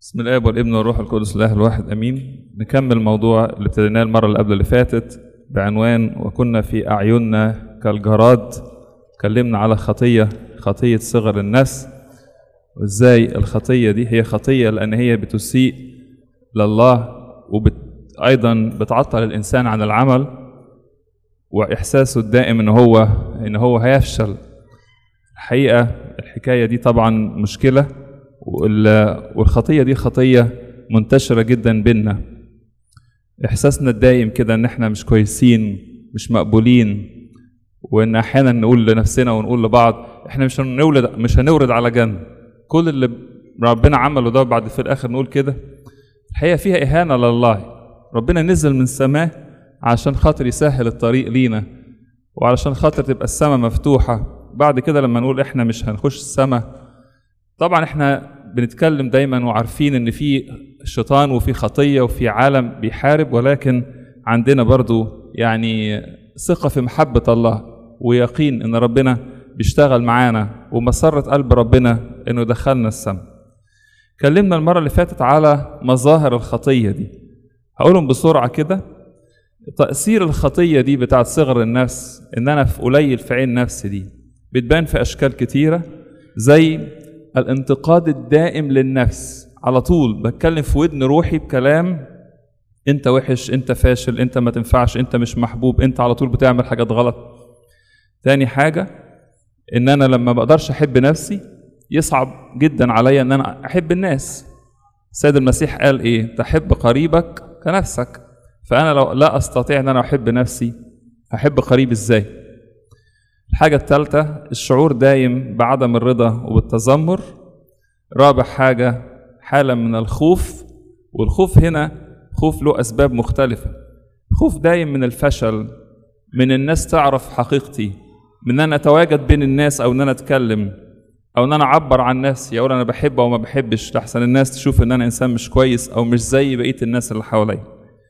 بسم الله والابن والروح القدس الله الواحد امين نكمل موضوع اللي ابتديناه المره اللي قبل اللي فاتت بعنوان وكنا في اعيننا كالجراد اتكلمنا على خطيه خطيه صغر النفس وازاي الخطيه دي هي خطيه لان هي بتسيء لله وايضا بتعطل الانسان عن العمل واحساسه الدائم ان هو ان هو هيفشل الحقيقه الحكايه دي طبعا مشكله والخطيه دي خطيه منتشره جدا بينا احساسنا الدائم كده ان احنا مش كويسين مش مقبولين وان احيانا نقول لنفسنا ونقول لبعض احنا مش هنولد مش هنورد على جنب كل اللي ربنا عمله ده بعد في الاخر نقول كده الحقيقه فيها اهانه لله ربنا نزل من السماء عشان خاطر يسهل الطريق لينا وعلشان خاطر تبقى السماء مفتوحه بعد كده لما نقول احنا مش هنخش السماء طبعا احنا بنتكلم دايما وعارفين ان في شيطان وفي خطيه وفي عالم بيحارب ولكن عندنا برضو يعني ثقه في محبه الله ويقين ان ربنا بيشتغل معانا ومسره قلب ربنا انه يدخلنا السماء اتكلمنا المره اللي فاتت على مظاهر الخطيه دي هقولهم بسرعه كده تاثير الخطيه دي بتاعت صغر النفس ان انا في قليل في عين نفسي دي بتبان في اشكال كتيره زي الانتقاد الدائم للنفس على طول بتكلم في ودن روحي بكلام انت وحش انت فاشل انت ما تنفعش انت مش محبوب انت على طول بتعمل حاجات غلط تاني حاجة ان انا لما بقدرش احب نفسي يصعب جدا عليا ان انا احب الناس السيد المسيح قال ايه تحب قريبك كنفسك فانا لو لا استطيع ان انا احب نفسي هحب قريب ازاي الحاجة الثالثة الشعور دايم بعدم الرضا وبالتذمر رابع حاجة حالة من الخوف والخوف هنا خوف له أسباب مختلفة خوف دايم من الفشل من الناس تعرف حقيقتي من ان انا اتواجد بين الناس او ان انا اتكلم او ان انا اعبر عن نفسي اقول انا بحب او ما بحبش لحسن الناس تشوف ان انا انسان مش كويس او مش زي بقيه الناس اللي حواليا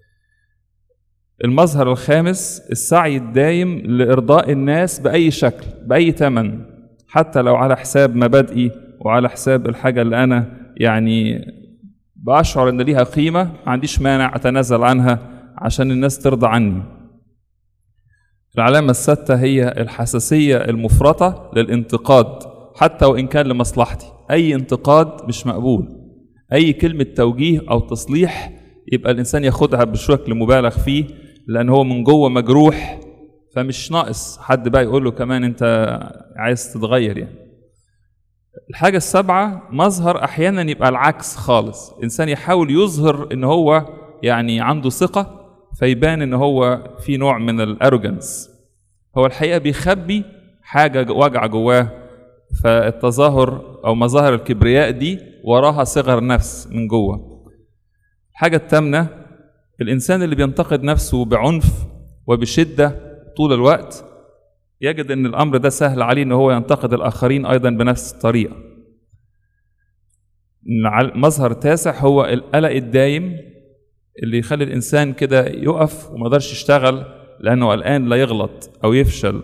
المظهر الخامس السعي الدايم لإرضاء الناس بأي شكل بأي ثمن حتى لو على حساب مبادئي وعلى حساب الحاجة اللي أنا يعني بأشعر إن ليها قيمة ما عنديش مانع أتنازل عنها عشان الناس ترضى عني العلامة السادسة هي الحساسية المفرطة للانتقاد حتى وإن كان لمصلحتي أي انتقاد مش مقبول أي كلمة توجيه أو تصليح يبقى الإنسان ياخدها بشكل مبالغ فيه لان هو من جوه مجروح فمش ناقص حد بقى يقول له كمان انت عايز تتغير يعني الحاجة السابعة مظهر أحيانا يبقى العكس خالص إنسان يحاول يظهر إن هو يعني عنده ثقة فيبان إن هو في نوع من الأروجنس هو الحقيقة بيخبي حاجة وجع جواه فالتظاهر أو مظاهر الكبرياء دي وراها صغر نفس من جوه الحاجة الثامنة الإنسان اللي بينتقد نفسه بعنف وبشدة طول الوقت يجد أن الأمر ده سهل عليه أن هو ينتقد الآخرين أيضا بنفس الطريقة مظهر تاسع هو القلق الدايم اللي يخلي الإنسان كده يقف وما يقدرش يشتغل لأنه قلقان لا يغلط أو يفشل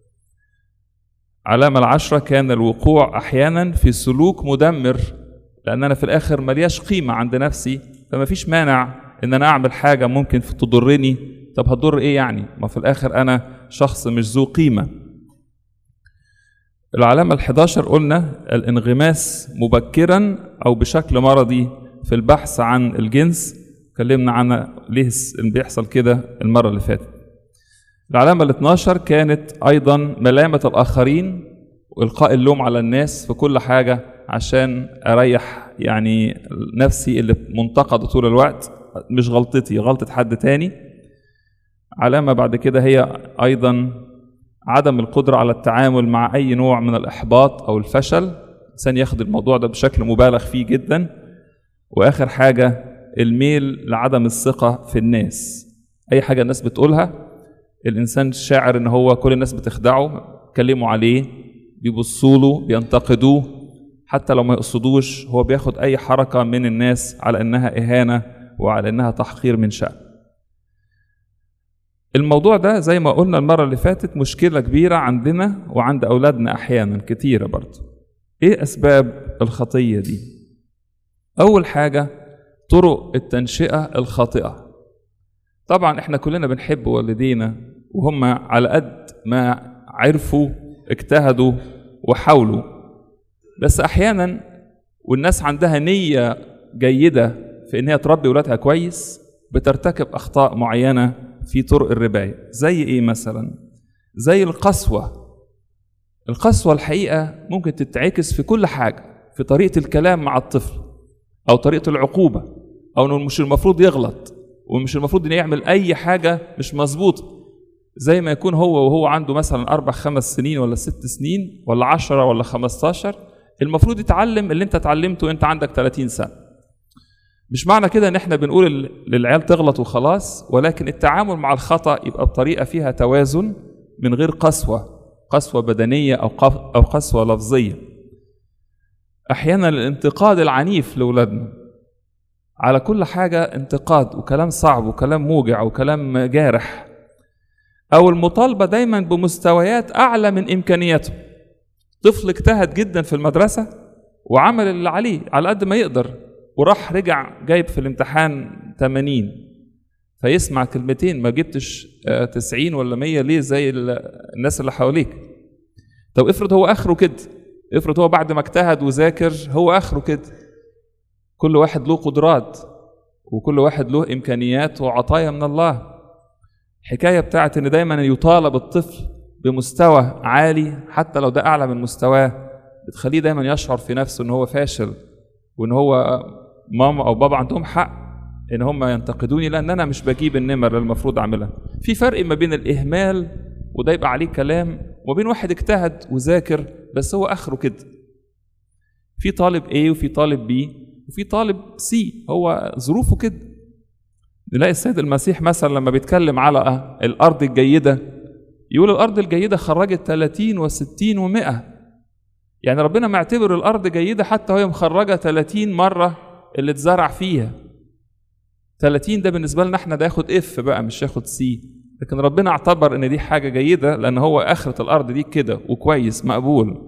علامة العشرة كان الوقوع أحيانا في سلوك مدمر لأن أنا في الآخر ملياش قيمة عند نفسي فما فيش مانع ان انا اعمل حاجه ممكن تضرني طب هتضر ايه يعني ما في الاخر انا شخص مش ذو قيمه العلامة ال11 قلنا الانغماس مبكرا أو بشكل مرضي في البحث عن الجنس اتكلمنا عن ليه بيحصل كده المرة اللي فاتت العلامة ال12 كانت أيضا ملامة الآخرين وإلقاء اللوم على الناس في كل حاجة عشان أريح يعني نفسي اللي منتقدة طول الوقت مش غلطتي غلطة حد تاني علامة بعد كده هي أيضا عدم القدرة على التعامل مع أي نوع من الإحباط أو الفشل الإنسان ياخد الموضوع ده بشكل مبالغ فيه جدا وآخر حاجة الميل لعدم الثقة في الناس أي حاجة الناس بتقولها الإنسان شاعر إن هو كل الناس بتخدعه بيتكلموا عليه بيبصوا له بينتقدوه حتى لو ما يقصدوش هو بياخد أي حركة من الناس على إنها إهانة وعلى انها تحقير من شأن الموضوع ده زي ما قلنا المرة اللي فاتت مشكلة كبيرة عندنا وعند أولادنا أحيانا كتيرة برضه إيه أسباب الخطية دي؟ أول حاجة طرق التنشئة الخاطئة طبعا احنا كلنا بنحب والدينا وهم على قد ما عرفوا اجتهدوا وحاولوا بس احيانا والناس عندها نية جيدة في ان هي تربي ولادها كويس بترتكب اخطاء معينة في طرق الرباية زي ايه مثلا زي القسوة القسوة الحقيقة ممكن تتعكس في كل حاجة في طريقة الكلام مع الطفل أو طريقة العقوبة أو إنه مش المفروض يغلط ومش المفروض إنه يعمل أي حاجة مش مظبوطة زي ما يكون هو وهو عنده مثلا أربع خمس سنين ولا ست سنين ولا عشرة ولا خمستاشر المفروض يتعلم اللي أنت اتعلمته وأنت عندك 30 سنة مش معنى كده ان احنا بنقول للعيال تغلط وخلاص ولكن التعامل مع الخطأ يبقى بطريقة فيها توازن من غير قسوة قسوة بدنية أو أو قسوة لفظية أحيانا الانتقاد العنيف لأولادنا على كل حاجة انتقاد وكلام صعب وكلام موجع وكلام جارح أو المطالبة دايما بمستويات أعلى من إمكانياته طفل اجتهد جدا في المدرسة وعمل اللي عليه على قد ما يقدر وراح رجع جايب في الامتحان 80 فيسمع كلمتين ما جبتش 90 ولا 100 ليه زي الناس اللي حواليك طب افرض هو اخره كده افرض هو بعد ما اجتهد وذاكر هو اخره كده كل واحد له قدرات وكل واحد له امكانيات وعطايا من الله الحكايه بتاعت ان دايما يطالب الطفل بمستوى عالي حتى لو ده اعلى من مستواه بتخليه دايما يشعر في نفسه ان هو فاشل وان هو ماما او بابا عندهم حق ان هم ينتقدوني لان انا مش بجيب النمر اللي المفروض اعملها في فرق ما بين الاهمال وده يبقى عليه كلام وبين واحد اجتهد وذاكر بس هو اخره كده في طالب A وفي طالب B وفي طالب C هو ظروفه كده نلاقي السيد المسيح مثلا لما بيتكلم على الارض الجيده يقول الارض الجيده خرجت 30 و60 و100 يعني ربنا معتبر الارض جيده حتى وهي مخرجه 30 مره اللي اتزرع فيها 30 ده بالنسبه لنا احنا ده ياخد اف بقى مش ياخد سي لكن ربنا اعتبر ان دي حاجه جيده لان هو اخره الارض دي كده وكويس مقبول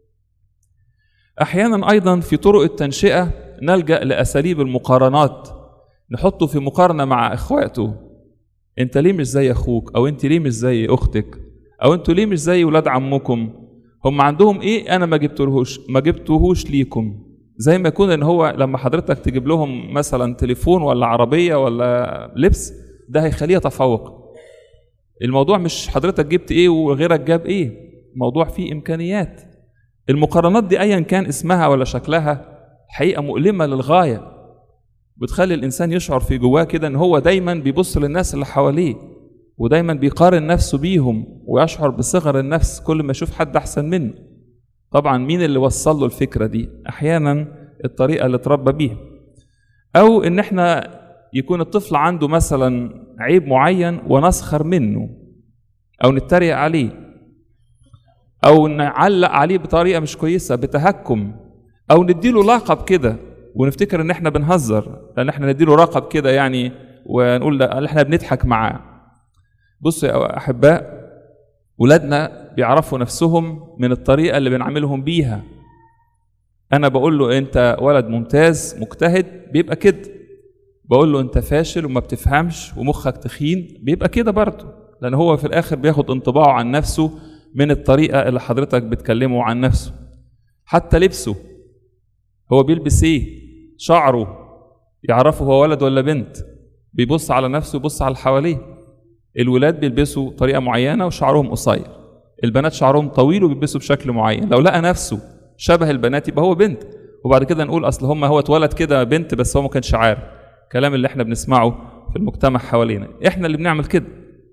احيانا ايضا في طرق التنشئه نلجا لاساليب المقارنات نحطه في مقارنه مع اخواته انت ليه مش زي اخوك او انت ليه مش زي اختك او انتوا ليه مش زي ولاد عمكم هم عندهم ايه انا ما جبتلهوش ما جبتهوش ليكم زي ما يكون ان هو لما حضرتك تجيب لهم مثلا تليفون ولا عربيه ولا لبس ده هيخليه يتفوق الموضوع مش حضرتك جبت ايه وغيرك جاب ايه موضوع فيه امكانيات المقارنات دي ايا كان اسمها ولا شكلها حقيقه مؤلمه للغايه بتخلي الانسان يشعر في جواه كده ان هو دايما بيبص للناس اللي حواليه ودايما بيقارن نفسه بيهم ويشعر بصغر النفس كل ما يشوف حد احسن منه طبعا مين اللي وصل له الفكره دي احيانا الطريقه اللي اتربى بيها او ان احنا يكون الطفل عنده مثلا عيب معين ونسخر منه او نتريق عليه او نعلق عليه بطريقه مش كويسه بتهكم او نديله لقب كده ونفتكر ان احنا بنهزر لان احنا نديله لقب كده يعني ونقول لا احنا بنضحك معاه بصوا يا احباء ولادنا بيعرفوا نفسهم من الطريقه اللي بنعاملهم بيها انا بقول له انت ولد ممتاز مجتهد بيبقى كده بقول له انت فاشل وما بتفهمش ومخك تخين بيبقى كده برضه لان هو في الاخر بياخد انطباعه عن نفسه من الطريقه اللي حضرتك بتكلمه عن نفسه حتى لبسه هو بيلبس ايه شعره يعرفه هو ولد ولا بنت بيبص على نفسه ويبص على اللي حواليه الولاد بيلبسوا طريقه معينه وشعرهم قصير البنات شعرهم طويل وبيلبسوا بشكل معين لو لقى نفسه شبه البنات يبقى هو بنت وبعد كده نقول اصل هم هو اتولد كده بنت بس هو ما كانش عارف الكلام اللي احنا بنسمعه في المجتمع حوالينا احنا اللي بنعمل كده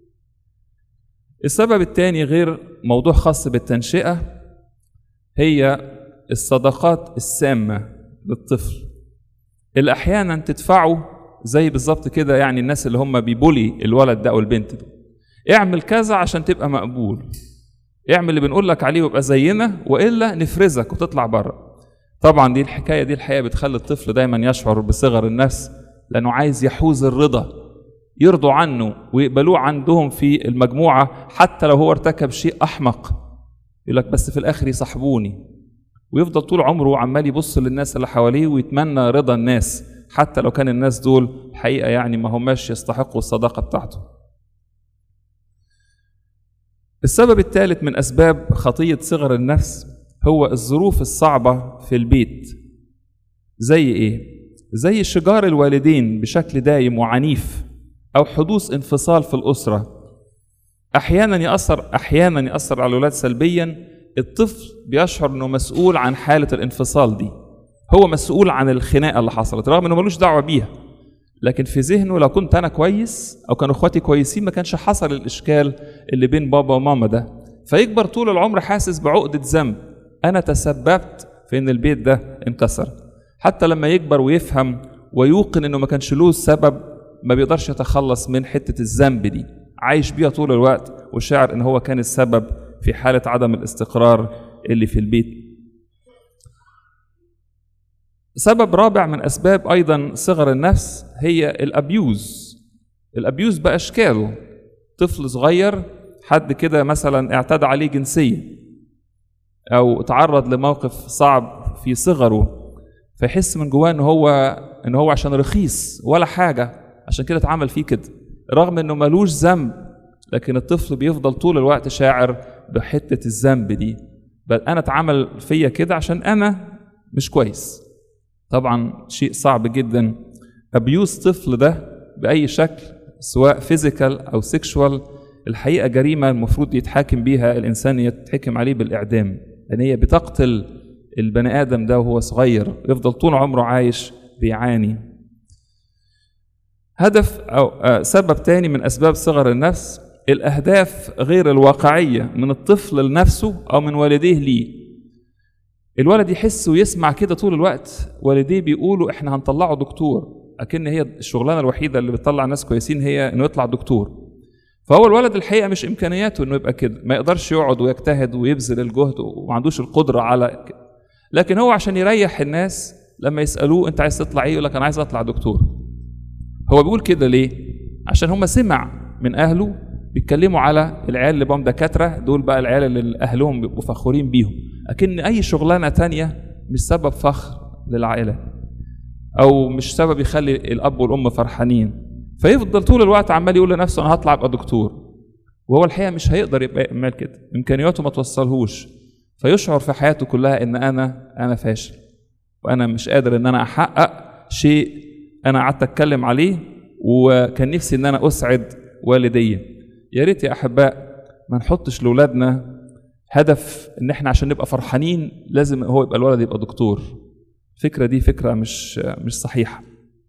السبب الثاني غير موضوع خاص بالتنشئة هي الصداقات السامة للطفل اللي أحيانا تدفعه زي بالظبط كده يعني الناس اللي هم بيبولي الولد ده أو البنت ده اعمل كذا عشان تبقى مقبول اعمل اللي بنقول لك عليه ويبقى زينا والا نفرزك وتطلع بره طبعا دي الحكايه دي الحقيقه بتخلي الطفل دايما يشعر بصغر النفس لانه عايز يحوز الرضا يرضوا عنه ويقبلوه عندهم في المجموعه حتى لو هو ارتكب شيء احمق يقول لك بس في الاخر يصاحبوني ويفضل طول عمره عمال يبص للناس اللي حواليه ويتمنى رضا الناس حتى لو كان الناس دول حقيقة يعني ما هماش يستحقوا الصداقة بتاعته السبب الثالث من أسباب خطية صغر النفس هو الظروف الصعبة في البيت زي إيه؟ زي شجار الوالدين بشكل دايم وعنيف أو حدوث انفصال في الأسرة أحيانا يأثر أحيانا يأثر على الأولاد سلبيا الطفل بيشعر إنه مسؤول عن حالة الانفصال دي هو مسؤول عن الخناقة اللي حصلت رغم إنه ملوش دعوة بيها لكن في ذهنه لو كنت أنا كويس أو كانوا إخواتي كويسين ما كانش حصل الإشكال اللي بين بابا وماما ده فيكبر طول العمر حاسس بعقدة ذنب أنا تسببت في إن البيت ده انكسر حتى لما يكبر ويفهم ويوقن إنه ما كانش له سبب ما بيقدرش يتخلص من حتة الذنب دي عايش بيها طول الوقت وشاعر إن هو كان السبب في حالة عدم الاستقرار اللي في البيت سبب رابع من أسباب أيضا صغر النفس هي الأبيوز الأبيوز بأشكاله طفل صغير حد كده مثلا اعتدى عليه جنسيا أو تعرض لموقف صعب في صغره فيحس من جواه ان هو ان هو عشان رخيص ولا حاجه عشان كده اتعمل فيه كده رغم انه ملوش ذنب لكن الطفل بيفضل طول الوقت شاعر بحته الذنب دي بل انا اتعمل فيا كده عشان انا مش كويس طبعا شيء صعب جدا ابيوز طفل ده باي شكل سواء فيزيكال او سيكشوال الحقيقه جريمه المفروض يتحاكم بيها الانسان يتحكم عليه بالاعدام لان هي بتقتل البني ادم ده وهو صغير يفضل طول عمره عايش بيعاني هدف او سبب تاني من اسباب صغر النفس الاهداف غير الواقعيه من الطفل لنفسه او من والديه ليه الولد يحس ويسمع كده طول الوقت والديه بيقولوا احنا هنطلعه دكتور اكن هي الشغلانه الوحيده اللي بتطلع ناس كويسين هي انه يطلع دكتور فهو الولد الحقيقه مش امكانياته انه يبقى كده ما يقدرش يقعد ويجتهد ويبذل الجهد وما عندوش القدره على كده لكن هو عشان يريح الناس لما يسالوه انت عايز تطلع ايه يقول لك انا عايز اطلع دكتور هو بيقول كده ليه عشان هم سمع من اهله بيتكلموا على العيال اللي بقوا دكاتره دول بقى العيال اللي اهلهم بيبقوا فخورين بيهم اكن اي شغلانه تانية مش سبب فخر للعائله او مش سبب يخلي الاب والام فرحانين فيفضل طول الوقت عمال يقول لنفسه انا هطلع ابقى دكتور وهو الحقيقه مش هيقدر يبقى يعمل كده امكانياته ما توصلهوش فيشعر في حياته كلها ان انا انا فاشل وانا مش قادر ان انا احقق شيء انا قعدت اتكلم عليه وكان نفسي ان انا اسعد والدي يا ريت يا احباء ما نحطش لاولادنا هدف ان احنا عشان نبقى فرحانين لازم هو يبقى الولد يبقى دكتور الفكره دي فكره مش مش صحيحه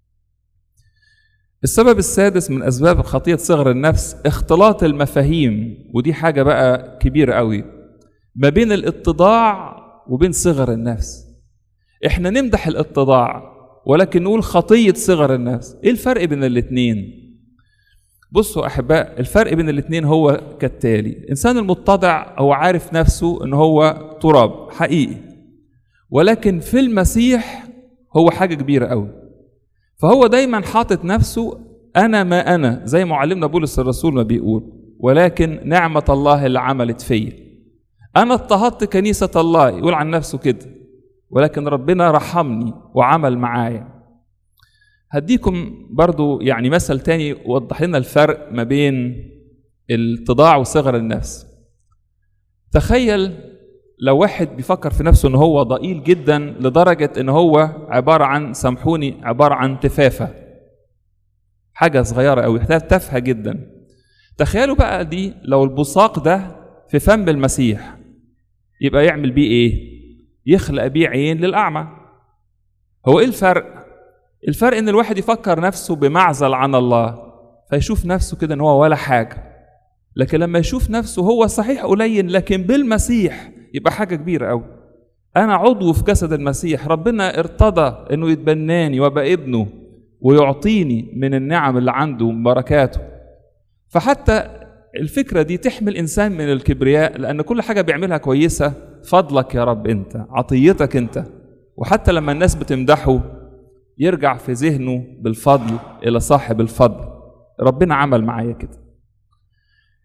السبب السادس من اسباب خطيه صغر النفس اختلاط المفاهيم ودي حاجه بقى كبيره قوي ما بين الاتضاع وبين صغر النفس احنا نمدح الاتضاع ولكن نقول خطيه صغر النفس ايه الفرق بين الاثنين بصوا احباء الفرق بين الاثنين هو كالتالي الانسان المتضع هو عارف نفسه ان هو تراب حقيقي ولكن في المسيح هو حاجه كبيره قوي فهو دايما حاطط نفسه انا ما انا زي معلمنا بولس الرسول ما بيقول ولكن نعمه الله اللي عملت فيا انا اضطهدت كنيسه الله يقول عن نفسه كده ولكن ربنا رحمني وعمل معايا هديكم برضو يعني مثل تاني وضح لنا الفرق ما بين الاتضاع وصغر النفس تخيل لو واحد بيفكر في نفسه ان هو ضئيل جدا لدرجة ان هو عبارة عن سامحوني عبارة عن تفافة حاجة صغيرة قوي تافهة جدا تخيلوا بقى دي لو البصاق ده في فم المسيح يبقى يعمل بيه ايه يخلق بيه عين للأعمى هو ايه الفرق الفرق ان الواحد يفكر نفسه بمعزل عن الله فيشوف نفسه كده ان هو ولا حاجة لكن لما يشوف نفسه هو صحيح قليل لكن بالمسيح يبقى حاجة كبيرة قوي أنا عضو في جسد المسيح ربنا ارتضى إنه يتبناني وأبقى ابنه ويعطيني من النعم اللي عنده ومن بركاته فحتى الفكرة دي تحمل إنسان من الكبرياء لأن كل حاجة بيعملها كويسة فضلك يا رب أنت عطيتك أنت وحتى لما الناس بتمدحه يرجع في ذهنه بالفضل إلى صاحب الفضل ربنا عمل معايا كده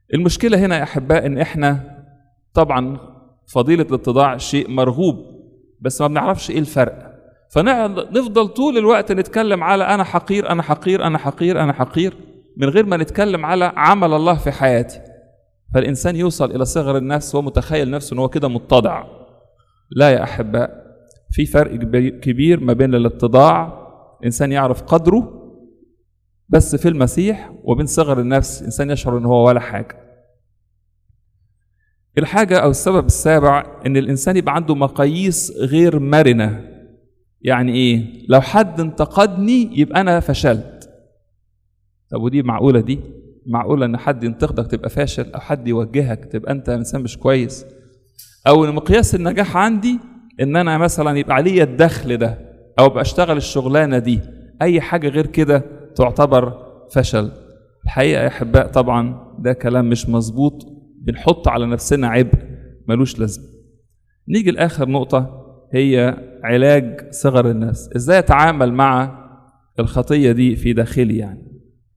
المشكلة هنا يا أحباء إن إحنا طبعا فضيلة الاتضاع شيء مرغوب بس ما بنعرفش ايه الفرق فنفضل طول الوقت نتكلم على انا حقير انا حقير انا حقير انا حقير من غير ما نتكلم على عمل الله في حياتي فالانسان يوصل الى صغر النفس وهو متخيل نفسه ان هو كده متضع لا يا احباء في فرق كبير ما بين الاتضاع انسان يعرف قدره بس في المسيح وبين صغر النفس انسان يشعر ان هو ولا حاجه الحاجه او السبب السابع ان الانسان يبقى عنده مقاييس غير مرنه يعني ايه لو حد انتقدني يبقى انا فشلت طب ودي معقوله دي معقوله ان حد ينتقدك تبقى فاشل او حد يوجهك تبقى انت انسان مش كويس او ان مقياس النجاح عندي ان انا مثلا يبقى عليا الدخل ده او بشتغل الشغلانه دي اي حاجه غير كده تعتبر فشل الحقيقه يا احباء طبعا ده كلام مش مظبوط بنحط على نفسنا عبء ملوش لازمه نيجي لاخر نقطه هي علاج صغر النفس ازاي اتعامل مع الخطيه دي في داخلي يعني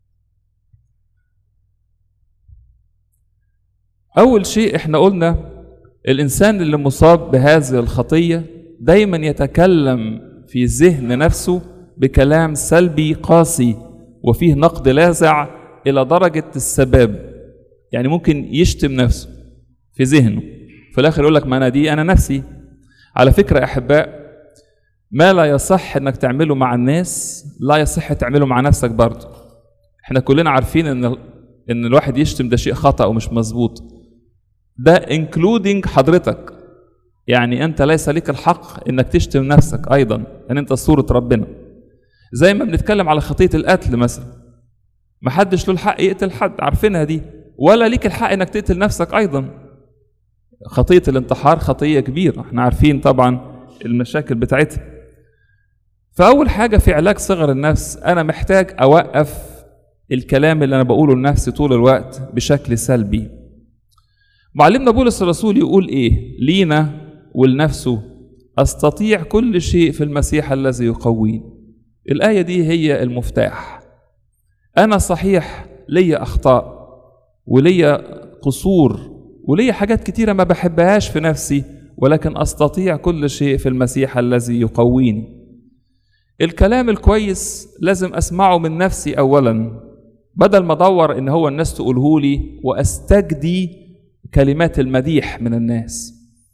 اول شيء احنا قلنا الانسان اللي مصاب بهذه الخطيه دايما يتكلم في ذهن نفسه بكلام سلبي قاسي وفيه نقد لاذع الى درجه السباب يعني ممكن يشتم نفسه في ذهنه في الاخر يقول لك ما انا دي انا نفسي على فكره يا احباء ما لا يصح انك تعمله مع الناس لا يصح تعمله مع نفسك برضه احنا كلنا عارفين ان ان الواحد يشتم ده شيء خطا ومش مظبوط ده انكلودنج حضرتك يعني انت ليس لك الحق انك تشتم نفسك ايضا ان يعني انت صوره ربنا زي ما بنتكلم على خطيه القتل مثلا ما حدش له الحق يقتل حد عارفينها دي ولا ليك الحق انك تقتل نفسك ايضا خطيه الانتحار خطيه كبيره احنا عارفين طبعا المشاكل بتاعتها فاول حاجه في علاج صغر النفس انا محتاج اوقف الكلام اللي انا بقوله لنفسي طول الوقت بشكل سلبي معلمنا بولس الرسول يقول ايه لينا ولنفسه استطيع كل شيء في المسيح الذي يقويني الايه دي هي المفتاح انا صحيح لي اخطاء ولي قصور ولي حاجات كتيره ما بحبهاش في نفسي ولكن استطيع كل شيء في المسيح الذي يقويني الكلام الكويس لازم اسمعه من نفسي اولا بدل ما ادور ان هو الناس تقوله لي واستجدي كلمات المديح من الناس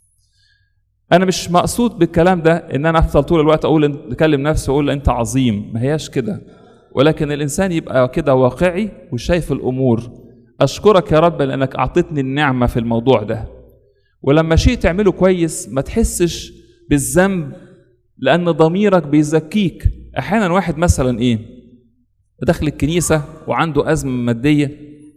انا مش مقصود بالكلام ده ان انا افضل طول الوقت اقول اكلم نفسي واقول انت عظيم ما هياش كده ولكن الانسان يبقى كده واقعي وشايف الامور اشكرك يا رب لانك اعطيتني النعمه في الموضوع ده ولما شيء تعمله كويس ما تحسش بالذنب لان ضميرك بيزكيك احيانا واحد مثلا ايه داخل الكنيسه وعنده ازمه ماديه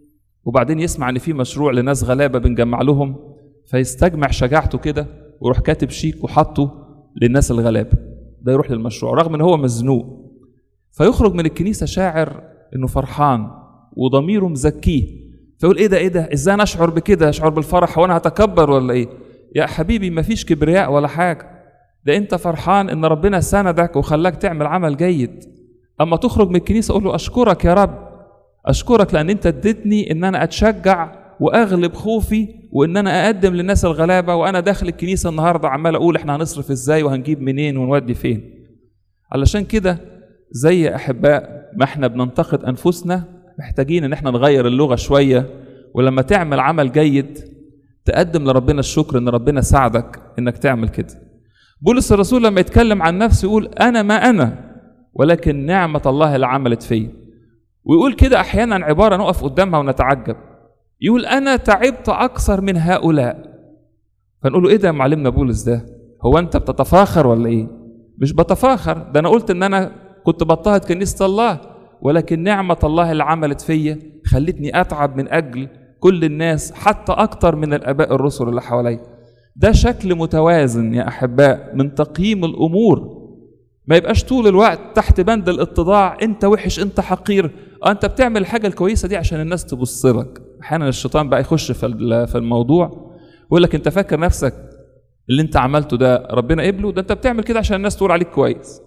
وبعدين يسمع ان في مشروع لناس غلابه بنجمع لهم فيستجمع شجاعته كده ويروح كاتب شيك وحطه للناس الغلابه ده يروح للمشروع رغم ان هو مزنوق فيخرج من الكنيسه شاعر انه فرحان وضميره مزكيه فيقول ايه ده ايه ده ازاي انا اشعر بكده اشعر بالفرح وانا هتكبر ولا ايه يا حبيبي مفيش كبرياء ولا حاجه ده انت فرحان ان ربنا سندك وخلاك تعمل عمل جيد اما تخرج من الكنيسه قول له اشكرك يا رب اشكرك لان انت اديتني ان انا اتشجع واغلب خوفي وان انا اقدم للناس الغلابه وانا داخل الكنيسه النهارده عمال اقول احنا هنصرف ازاي وهنجيب منين ونودي فين علشان كده زي احباء ما احنا بننتقد انفسنا محتاجين ان احنا نغير اللغه شويه ولما تعمل عمل جيد تقدم لربنا الشكر ان ربنا ساعدك انك تعمل كده بولس الرسول لما يتكلم عن نفسه يقول انا ما انا ولكن نعمه الله اللي عملت فيا ويقول كده احيانا عباره نقف قدامها ونتعجب يقول انا تعبت اكثر من هؤلاء فنقول له ايه ده يا معلمنا بولس ده هو انت بتتفاخر ولا ايه مش بتفاخر ده انا قلت ان انا كنت بضطهد كنيسه الله ولكن نعمه الله اللي عملت فيا خلتني اتعب من اجل كل الناس حتى اكتر من الاباء الرسل اللي حواليا ده شكل متوازن يا احباء من تقييم الامور ما يبقاش طول الوقت تحت بند الاتضاع انت وحش انت حقير اه انت بتعمل الحاجه الكويسه دي عشان الناس تبص لك احيانا الشيطان بقى يخش في في الموضوع ويقول لك انت فاكر نفسك اللي انت عملته ده ربنا قبله ده انت بتعمل كده عشان الناس تقول عليك كويس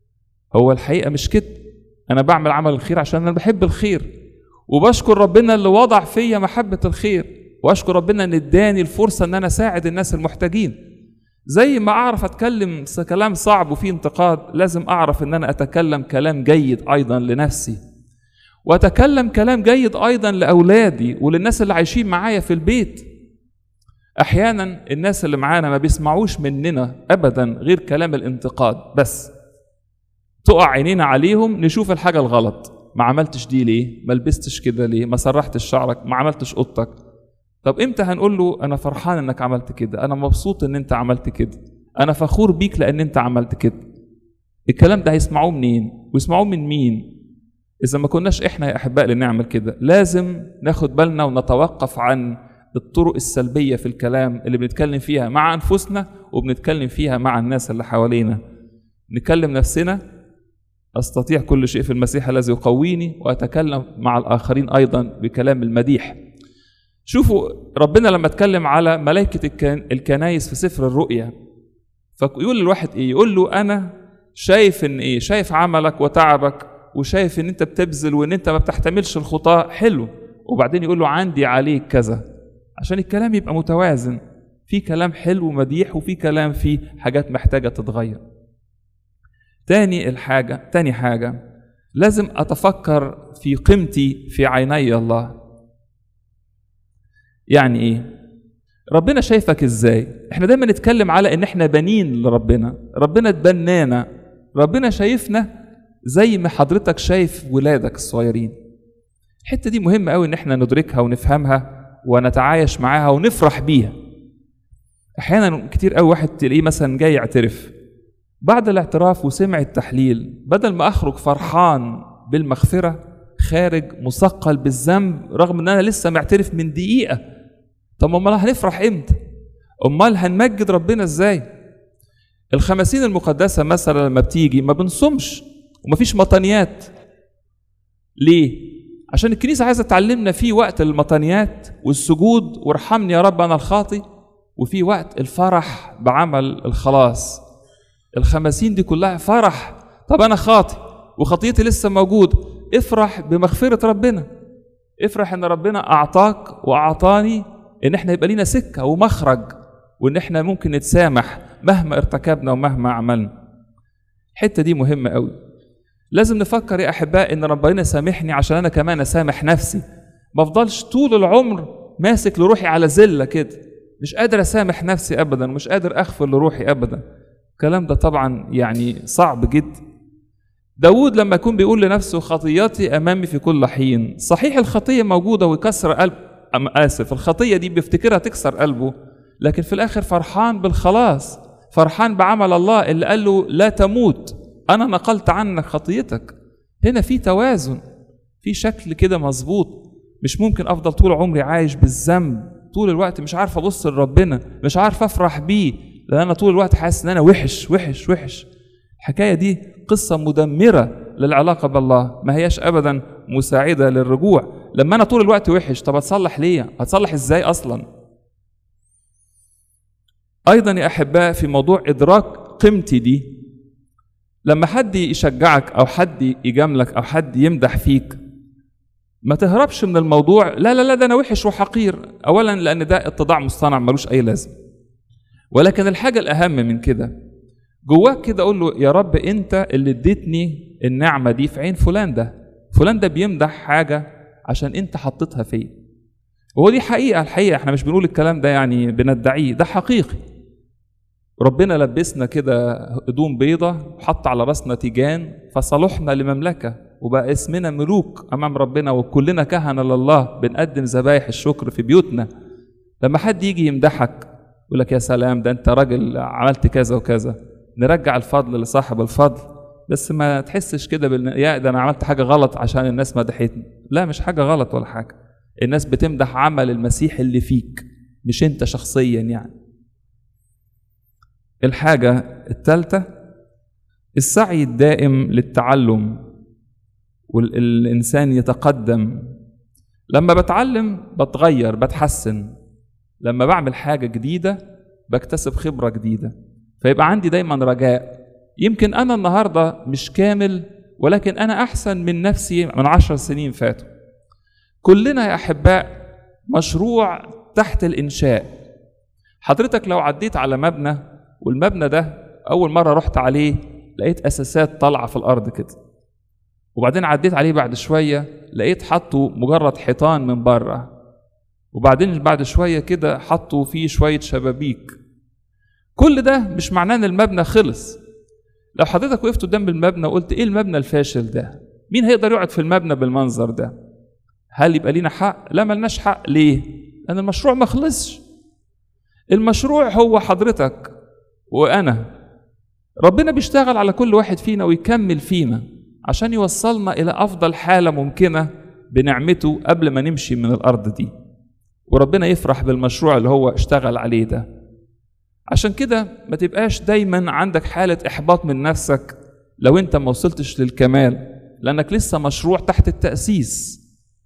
هو الحقيقه مش كده انا بعمل عمل الخير عشان انا بحب الخير وبشكر ربنا اللي وضع فيا محبه الخير واشكر ربنا ان اداني الفرصه ان انا اساعد الناس المحتاجين زي ما اعرف اتكلم كلام صعب وفيه انتقاد لازم اعرف ان انا اتكلم كلام جيد ايضا لنفسي واتكلم كلام جيد ايضا لاولادي وللناس اللي عايشين معايا في البيت احيانا الناس اللي معانا ما بيسمعوش مننا ابدا غير كلام الانتقاد بس تقع عينينا عليهم نشوف الحاجه الغلط ما عملتش دي ليه ما لبستش كده ليه ما سرحتش شعرك ما عملتش اوضتك طب امتى هنقول له انا فرحان انك عملت كده انا مبسوط ان انت عملت كده انا فخور بيك لان انت عملت كده الكلام ده هيسمعوه منين ويسمعوه من مين اذا ما كناش احنا يا احباء اللي نعمل كده لازم ناخد بالنا ونتوقف عن الطرق السلبيه في الكلام اللي بنتكلم فيها مع انفسنا وبنتكلم فيها مع الناس اللي حوالينا نكلم نفسنا استطيع كل شيء في المسيح الذي يقويني واتكلم مع الاخرين ايضا بكلام المديح شوفوا ربنا لما اتكلم على ملائكه الكن... الكنايس في سفر الرؤيا فيقول للواحد ايه يقول له انا شايف ان ايه شايف عملك وتعبك وشايف ان انت بتبذل وان انت ما بتحتملش الخطاء حلو وبعدين يقول له عندي عليك كذا عشان الكلام يبقى متوازن في كلام حلو ومديح وفي كلام فيه حاجات محتاجه تتغير تاني الحاجه تاني حاجه لازم اتفكر في قيمتي في عيني الله يعني ايه ربنا شايفك ازاي احنا دايما نتكلم على ان احنا بنين لربنا ربنا اتبنانا ربنا شايفنا زي ما حضرتك شايف ولادك الصغيرين الحته دي مهمه قوي ان احنا ندركها ونفهمها ونتعايش معاها ونفرح بيها احيانا كتير قوي واحد تلاقيه مثلا جاي يعترف بعد الاعتراف وسمع التحليل بدل ما اخرج فرحان بالمغفره خارج مثقل بالذنب رغم ان انا لسه معترف من دقيقه طب امال هنفرح امتى امال هنمجد ربنا ازاي الخمسين المقدسه مثلا لما بتيجي ما بنصومش ومفيش مطنيات ليه عشان الكنيسه عايزه تعلمنا في وقت المطنيات والسجود وارحمني يا رب انا الخاطي وفي وقت الفرح بعمل الخلاص الخمسين دي كلها فرح طب انا خاطي وخطيتي لسه موجوده افرح بمغفره ربنا افرح ان ربنا اعطاك واعطاني ان احنا يبقى لينا سكه ومخرج وان احنا ممكن نتسامح مهما ارتكبنا ومهما عملنا الحته دي مهمه قوي لازم نفكر يا احباء ان ربنا سامحني عشان انا كمان اسامح نفسي ما افضلش طول العمر ماسك لروحي على زله كده مش قادر اسامح نفسي ابدا ومش قادر اغفر لروحي ابدا الكلام ده طبعا يعني صعب جدا داود لما يكون بيقول لنفسه خطياتي امامي في كل حين صحيح الخطيه موجوده ويكسر قلب أم اسف الخطيه دي بيفتكرها تكسر قلبه لكن في الاخر فرحان بالخلاص فرحان بعمل الله اللي قال له لا تموت انا نقلت عنك خطيتك هنا في توازن في شكل كده مظبوط مش ممكن افضل طول عمري عايش بالذنب طول الوقت مش عارف ابص لربنا مش عارف افرح بيه لان انا طول الوقت حاسس ان انا وحش وحش وحش الحكايه دي قصه مدمره للعلاقه بالله ما هياش ابدا مساعده للرجوع لما انا طول الوقت وحش طب اتصلح ليه هتصلح ازاي اصلا ايضا يا احباء في موضوع ادراك قيمتي دي لما حد يشجعك او حد يجاملك او حد يمدح فيك ما تهربش من الموضوع لا لا لا ده انا وحش وحقير اولا لان ده اتضاع مصطنع ملوش اي لازمه ولكن الحاجه الاهم من كده جواك كده اقول له يا رب انت اللي اديتني النعمه دي في عين فلان ده فلان ده بيمدح حاجه عشان انت حطيتها فيه وهو دي حقيقه الحقيقه احنا مش بنقول الكلام ده يعني بندعيه ده حقيقي ربنا لبسنا كده هدوم بيضة وحط على راسنا تيجان فصلحنا لمملكة وبقى اسمنا ملوك أمام ربنا وكلنا كهنة لله بنقدم ذبايح الشكر في بيوتنا لما حد يجي يمدحك يقول لك يا سلام ده أنت راجل عملت كذا وكذا نرجع الفضل لصاحب الفضل بس ما تحسش كده بال... يا ده أنا عملت حاجة غلط عشان الناس مدحتني لا مش حاجة غلط ولا حاجة الناس بتمدح عمل المسيح اللي فيك مش أنت شخصيا يعني الحاجة الثالثة السعي الدائم للتعلم والإنسان يتقدم لما بتعلم بتغير بتحسن لما بعمل حاجة جديدة بكتسب خبرة جديدة فيبقى عندي دايما رجاء يمكن أنا النهاردة مش كامل ولكن أنا أحسن من نفسي من عشر سنين فاتوا كلنا يا أحباء مشروع تحت الإنشاء حضرتك لو عديت على مبنى والمبنى ده اول مره رحت عليه لقيت اساسات طالعه في الارض كده وبعدين عديت عليه بعد شويه لقيت حطوا مجرد حيطان من بره وبعدين بعد شويه كده حطوا فيه شويه شبابيك كل ده مش معناه ان المبنى خلص لو حضرتك وقفت قدام المبنى وقلت ايه المبنى الفاشل ده مين هيقدر يقعد في المبنى بالمنظر ده هل يبقى لينا حق لا ملناش حق ليه لان المشروع ما خلصش المشروع هو حضرتك وانا ربنا بيشتغل على كل واحد فينا ويكمل فينا عشان يوصلنا الى افضل حاله ممكنه بنعمته قبل ما نمشي من الارض دي وربنا يفرح بالمشروع اللي هو اشتغل عليه ده عشان كده ما تبقاش دايما عندك حالة إحباط من نفسك لو أنت ما وصلتش للكمال لأنك لسه مشروع تحت التأسيس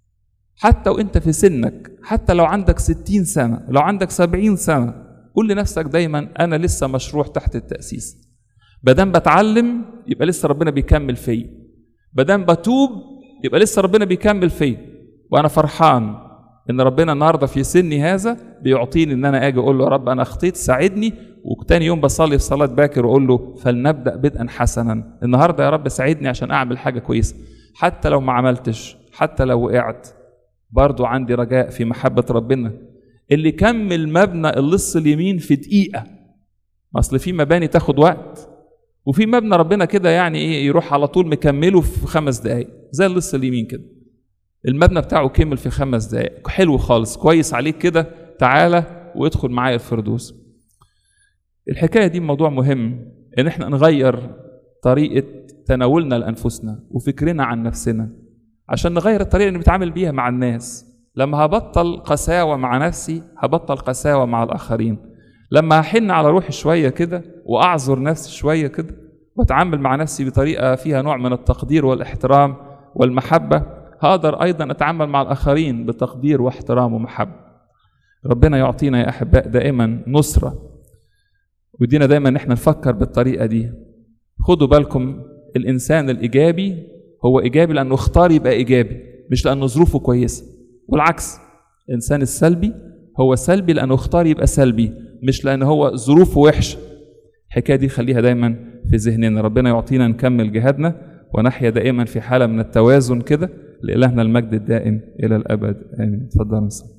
حتى وأنت في سنك حتى لو عندك ستين سنة لو عندك سبعين سنة قول لنفسك دايما أنا لسه مشروع تحت التأسيس بدام بتعلم يبقى لسه ربنا بيكمل فيا بدام بتوب يبقى لسه ربنا بيكمل فيا وأنا فرحان ان ربنا النهارده في سني هذا بيعطيني ان انا اجي اقول له يا رب انا اخطيت ساعدني وتاني يوم بصلي في صلاه باكر واقول له فلنبدا بدءا حسنا النهارده يا رب ساعدني عشان اعمل حاجه كويسه حتى لو ما عملتش حتى لو وقعت برضو عندي رجاء في محبه ربنا اللي كمل مبنى اللص اليمين في دقيقه اصل في مباني تاخد وقت وفي مبنى ربنا كده يعني ايه يروح على طول مكمله في خمس دقايق زي اللص اليمين كده المبنى بتاعه كمل في خمس دقايق حلو خالص كويس عليك كده تعالى وادخل معايا الفردوس الحكاية دي موضوع مهم ان احنا نغير طريقة تناولنا لأنفسنا وفكرنا عن نفسنا عشان نغير الطريقة اللي بنتعامل بيها مع الناس لما هبطل قساوة مع نفسي هبطل قساوة مع الآخرين لما هحن على روحي شوية كده وأعذر نفسي شوية كده وأتعامل مع نفسي بطريقة فيها نوع من التقدير والاحترام والمحبة هقدر ايضا اتعامل مع الاخرين بتقدير واحترام ومحبه ربنا يعطينا يا احباء دائما نصره ودينا دايما ان احنا نفكر بالطريقه دي خدوا بالكم الانسان الايجابي هو ايجابي لانه اختار يبقى ايجابي مش لانه ظروفه كويسه والعكس الانسان السلبي هو سلبي لانه اختار يبقى سلبي مش لان هو ظروفه وحشه الحكايه دي خليها دايما في ذهننا ربنا يعطينا نكمل جهادنا ونحيا دائما في حاله من التوازن كده لإلهنا المجد الدائم إلى الأبد آمين تفضل نصلي